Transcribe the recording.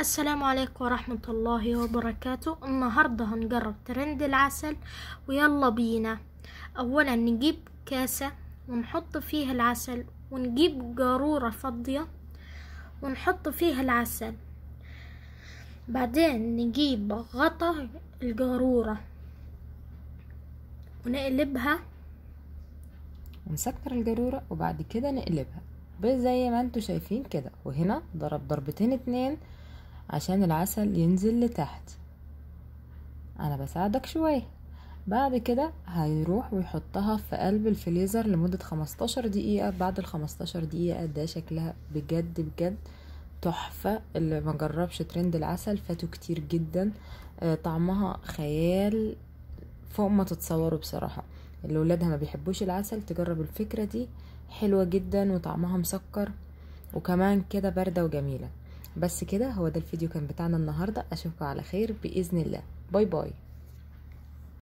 السلام عليكم ورحمة الله وبركاته النهاردة هنجرب ترند العسل ويلا بينا أولا نجيب كاسة ونحط فيها العسل ونجيب جارورة فاضية ونحط فيها العسل بعدين نجيب غطا الجارورة ونقلبها ونسكر الجارورة وبعد كده نقلبها زي ما انتوا شايفين كده وهنا ضرب ضربتين اتنين عشان العسل ينزل لتحت انا بساعدك شوية بعد كده هيروح ويحطها في قلب الفريزر لمدة خمستاشر دقيقة بعد الخمستاشر دقيقة ده شكلها بجد بجد تحفة اللي ما جربش ترند العسل فاتوا كتير جدا آه، طعمها خيال فوق ما تتصوروا بصراحة اللي ولادها ما بيحبوش العسل تجرب الفكرة دي حلوة جدا وطعمها مسكر وكمان كده باردة وجميلة بس كده هو ده الفيديو كان بتاعنا النهاردة اشوفكم على خير بإذن الله باي باي